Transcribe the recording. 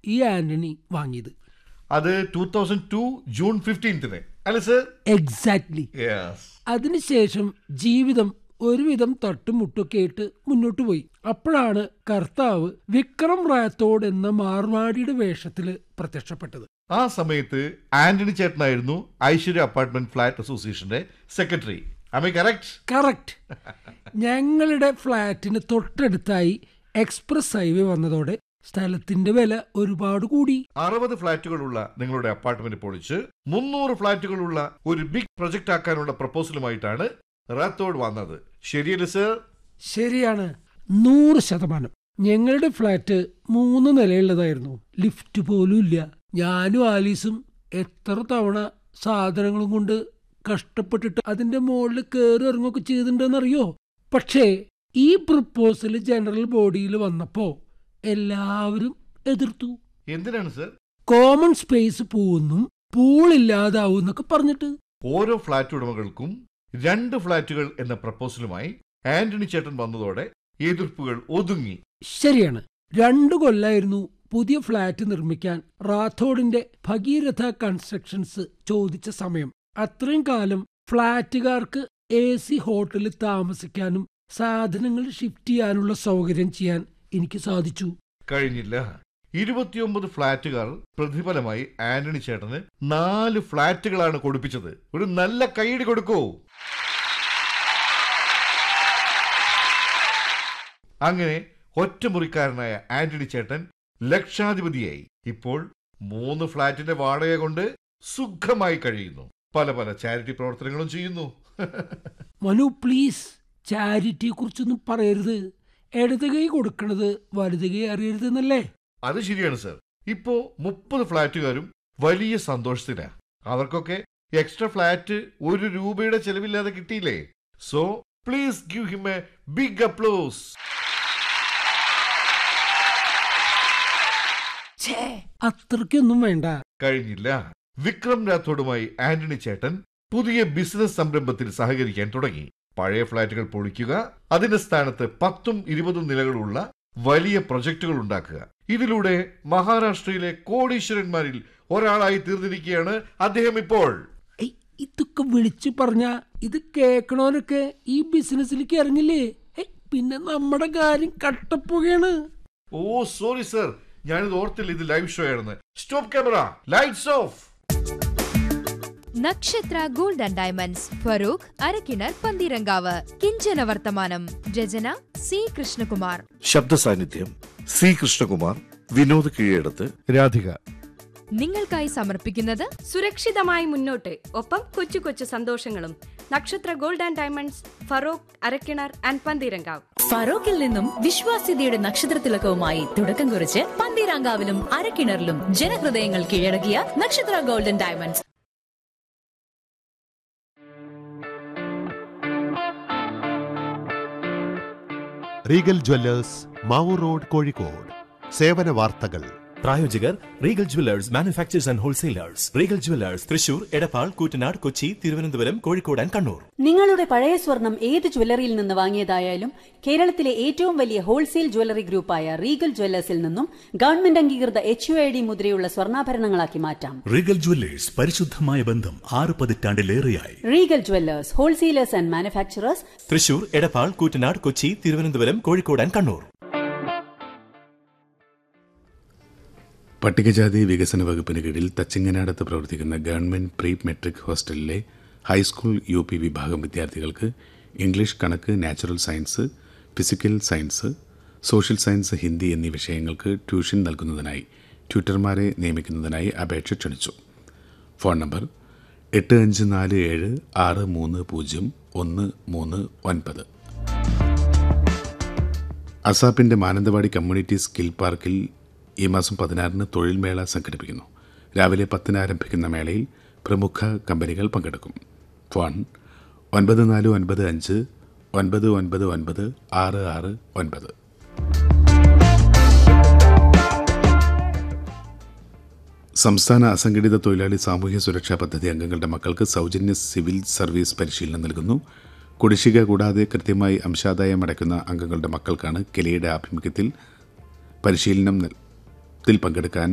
ഈ ആന്റണി വാങ്ങിയത് അത് ടൂ തൗസൻഡ് ടു ജൂൺ ഫിഫ്റ്റീൻത്തിന് അല്ലേ സർ എക്സാക്ട്ലി യെസ് അതിനുശേഷം ജീവിതം ഒരുവിധം തട്ടുമുട്ടൊക്കെ ആയിട്ട് മുന്നോട്ട് പോയി അപ്പോഴാണ് കർത്താവ് വിക്രം റാത്തോഡ് എന്ന മാർവാടിയുടെ വേഷത്തിൽ പ്രത്യക്ഷപ്പെട്ടത് ആ സമയത്ത് ആന്റണി ചേട്ടനായിരുന്നു ഐശ്വര്യ അപ്പാർട്ട്മെന്റ് ഫ്ലാറ്റ് അസോസിയേഷന്റെ സെക്രട്ടറി ഐ കറക്റ്റ് കറക്റ്റ് ഞങ്ങളുടെ ഫ്ലാറ്റിന് തൊട്ടടുത്തായി എക്സ്പ്രസ് ഹൈവേ വന്നതോടെ സ്ഥലത്തിന്റെ വില ഒരുപാട് കൂടി അറുപത് ഫ്ളാറ്റുകളുള്ള നിങ്ങളുടെ അപ്പാർട്ട്മെന്റ് പൊളിച്ച് മുന്നൂറ് ഫ്ളാറ്റുകളുള്ള ഒരു ബിഗ് പ്രൊജക്ട് ആക്കാനുള്ള പ്രപ്പോസലുമായിട്ടാണ് റാത്തോഡ് വന്നത് ശരിയല്ലേ സർ ശരിയാണ് നൂറ് ശതമാനം ഞങ്ങളുടെ ഫ്ലാറ്റ് മൂന്ന് നിലയുള്ളതായിരുന്നു ലിഫ്റ്റ് പോലും ഇല്ല ഞാനും ആലീസും എത്ര തവണ സാധനങ്ങളും കൊണ്ട് കഷ്ടപ്പെട്ടിട്ട് അതിന്റെ മുകളിൽ കയറി ഇറങ്ങുകയൊക്കെ ചെയ്തിട്ടുണ്ടെന്നറിയോ പക്ഷേ ഈ പ്രപ്പോസൽ ജനറൽ ബോഡിയിൽ വന്നപ്പോ എല്ലാവരും എതിർത്തു എന്തിനാണ് സർ കോമൺ സ്പേസ് പോകുന്നു പൂൾ ഇല്ലാതാവും എന്നൊക്കെ പറഞ്ഞിട്ട് ഓരോ ഫ്ളാറ്റ് ഉടമകൾക്കും രണ്ട് ഫ്ളാറ്റുകൾ എന്ന പ്രപ്പോസലുമായി ആന്റണി ചേട്ടൻ വന്നതോടെ എതിർപ്പുകൾ ഒതുങ്ങി ശരിയാണ് രണ്ടു കൊല്ലായിരുന്നു പുതിയ ഫ്ളാറ്റ് നിർമ്മിക്കാൻ റാത്തോഡിന്റെ ഭഗീരഥ കൺസ്ട്രക്ഷൻസ് ചോദിച്ച സമയം അത്രയും കാലം ഫ്ളാറ്റുകാർക്ക് എ സി ഹോട്ടലിൽ താമസിക്കാനും സാധനങ്ങൾ ഷിഫ്റ്റ് ചെയ്യാനുള്ള സൗകര്യം ചെയ്യാൻ എനിക്ക് സാധിച്ചു കഴിഞ്ഞില്ല ഇരുപത്തിയൊമ്പത് ഫ്ളാറ്റുകാർ പ്രതിഫലമായി ആന്റണി ചേട്ടന് നാല് ഫ്ളാറ്റുകളാണ് കൊടുപ്പിച്ചത് ഒരു നല്ല കൈയടി കൊടുക്കൂ അങ്ങനെ ഒറ്റമുറിക്കാരനായ ആന്റണി ചേട്ടൻ ലക്ഷാധിപതിയായി ഇപ്പോൾ മൂന്ന് ഫ്ളാറ്റിന്റെ വാടക കൊണ്ട് സുഖമായി കഴിയുന്നു പല പല ചാരിറ്റി പ്രവർത്തനങ്ങളും ചെയ്യുന്നു മനു പ്ലീസ് ചാരിറ്റിയെ കുറിച്ചൊന്നും പറയരുത് ഇടത് കൈ കൊടുക്കണത് വലത് കൈ അറിയരുതെന്നല്ലേ അത് ശരിയാണ് സർ ഇപ്പോ മുപ്പത് ഫ്ളാറ്റുകാരും വലിയ സന്തോഷത്തിലാ അവർക്കൊക്കെ എക്സ്ട്രാ ഫ്ലാറ്റ് ഒരു രൂപയുടെ ചെലവില്ലാതെ കിട്ടിയില്ലേ so please give him a big applause അത്രയ്ക്കൊന്നും വേണ്ട കഴിഞ്ഞില്ല വിക്രം രാത്തോഡുമായി ആന്റണി ചേട്ടൻ പുതിയ ബിസിനസ് സംരംഭത്തിൽ സഹകരിക്കാൻ തുടങ്ങി പഴയ ഫ്ളാറ്റുകൾ പൊളിക്കുക അതിന്റെ സ്ഥാനത്ത് പത്തും ഇരുപതും നിലകളുള്ള വലിയ പ്രൊജക്ടുകൾ ഉണ്ടാക്കുക ഇതിലൂടെ മഹാരാഷ്ട്രയിലെ കോടീശ്വരന്മാരിൽ ഒരാളായി തീർന്നിരിക്കുകയാണ് അദ്ദേഹം ഇപ്പോൾ ഏയ്, ഇതൊക്കെ വിളിച്ചു പറഞ്ഞ ഇത് കേക്കണോനൊക്കെ ഈ ബിസിനസ്സിലേക്ക് ഇറങ്ങില്ലേ ഏയ്, പിന്നെ നമ്മുടെ കാര്യം കട്ടപ്പുകയാണ് ഓ സോറി സർ ഞാനിത് ഓർത്തില്ല ഇത് ലൈവ് ഷോ ആണെന്ന് stop camera lights off Nakshatra gold and diamonds Farook Arakkinar Pantheerankavu കിഞ്ചന വർത്തമാനം രചന സി കൃഷ്ണകുമാർ ശബ്ദ സാന്നിധ്യം സി കൃഷ്ണകുമാർ വിനോദ് കീഴടത്ത് രാധിക നിങ്ങൾക്കായി സമർപ്പിക്കുന്നത് സുരക്ഷിതമായി മുന്നോട്ട് ഒപ്പം കൊച്ചു കൊച്ചു സന്തോഷങ്ങളും Nakshatra gold and diamonds Farook Arakkinar and Pantheerankavu ഫറോക്കിൽ നിന്നും വിശ്വാസ്യതയുടെ നക്ഷത്രത്തിലക്കവുമായി തുടക്കം കുറിച്ച് പന്തീരാങ്കാവിലും അരക്കിണറിലും ജനഹൃദയങ്ങൾ കീഴടക്കിയ Nakshatra golden diamonds Regal jewellers Mavoor road Kozhikode സേവന വാർത്തകൾ പ്രായോജകർ Regal jewellers manufacturers and wholesalers Regal jewellers Thrissur Edappal Koottanad Kochi Thiruvananthapuram Kozhikode and Kannur നിങ്ങളുടെ പഴയ സ്വർണം ഏത് ജ്വല്ലറിയിൽ നിന്ന് വാങ്ങിയതായാലും കേരളത്തിലെ ഏറ്റവും വലിയ ഹോൾസെയിൽ ജ്വല്ലറി ഗ്രൂപ്പായ റീഗൽ ജ്വല്ലേഴ്സിൽ നിന്നും ഗവൺമെന്റ് അംഗീകൃത എച്ച് യു ഐ ഡി മുദ്രയുള്ള സ്വർണ്ണാഭരണങ്ങളാക്കി മാറ്റാം റീഗൽ ജുവല്ലേഴ്സ് പരിശുദ്ധമായ ബന്ധം ആറ് പതിറ്റാണ്ടിലേറെയായി Regal jewellers wholesalers and manufacturers Thrissur Edappal Koottanad Kochi Thiruvananthapuram Kozhikode and Kannur പട്ടികജാതി വികസന വകുപ്പിന് കീഴിൽ തച്ചിങ്ങനാടത്ത് പ്രവർത്തിക്കുന്ന ഗവൺമെന്റ് പ്രീ മെട്രിക് ഹോസ്റ്റലിലെ ഹൈസ്കൂൾ യു പി വിഭാഗം വിദ്യാർത്ഥികൾക്ക് ഇംഗ്ലീഷ് കണക്ക് natural science physical science social science Hindi എന്നീ വിഷയങ്ങൾക്ക് ട്യൂഷൻ നൽകുന്നതിനായി ട്യൂട്ടർമാരെ നിയമിക്കുന്നതിനായി അപേക്ഷ ക്ഷണിച്ചു ഫോൺ നമ്പർ എട്ട് അഞ്ച് നാല് ഏഴ് ആറ് മൂന്ന് പൂജ്യം ഒന്ന് മൂന്ന് ഒൻപത് അസാപ്പിൻ്റെ മാനന്തവാടി കമ്മ്യൂണിറ്റി സ്കിൽ പാർക്കിൽ ഈ മാസം പതിനാറിന് തൊഴിൽ മേള സംഘടിപ്പിക്കുന്നു രാവിലെ പത്തിന് ആരംഭിക്കുന്ന മേളയിൽ പ്രമുഖ കമ്പനികൾ പങ്കെടുക്കും ഫോൺ ഒൻപത് നാല് ഒൻപത് അഞ്ച് ഒൻപത് ഒൻപത് ഒൻപത് ആറ് ആറ് ഒൻപത് സംസ്ഥാന അസംഘടിത തൊഴിലാളി സാമൂഹ്യ സുരക്ഷാ പദ്ധതി അംഗങ്ങളുടെ മക്കൾക്ക് സൗജന്യ സിവിൽ സർവീസ് പരിശീലനം നൽകുന്നു കുടിശ്ശിക കൂടാതെ കൃത്യമായി അംശാദായം അടയ്ക്കുന്ന അംഗങ്ങളുടെ മക്കൾക്കാണ് കെലിയുടെ ആഭിമുഖ്യത്തിൽ പരിശീലനം നൽ- ത്തിൽ പങ്കെടുക്കാൻ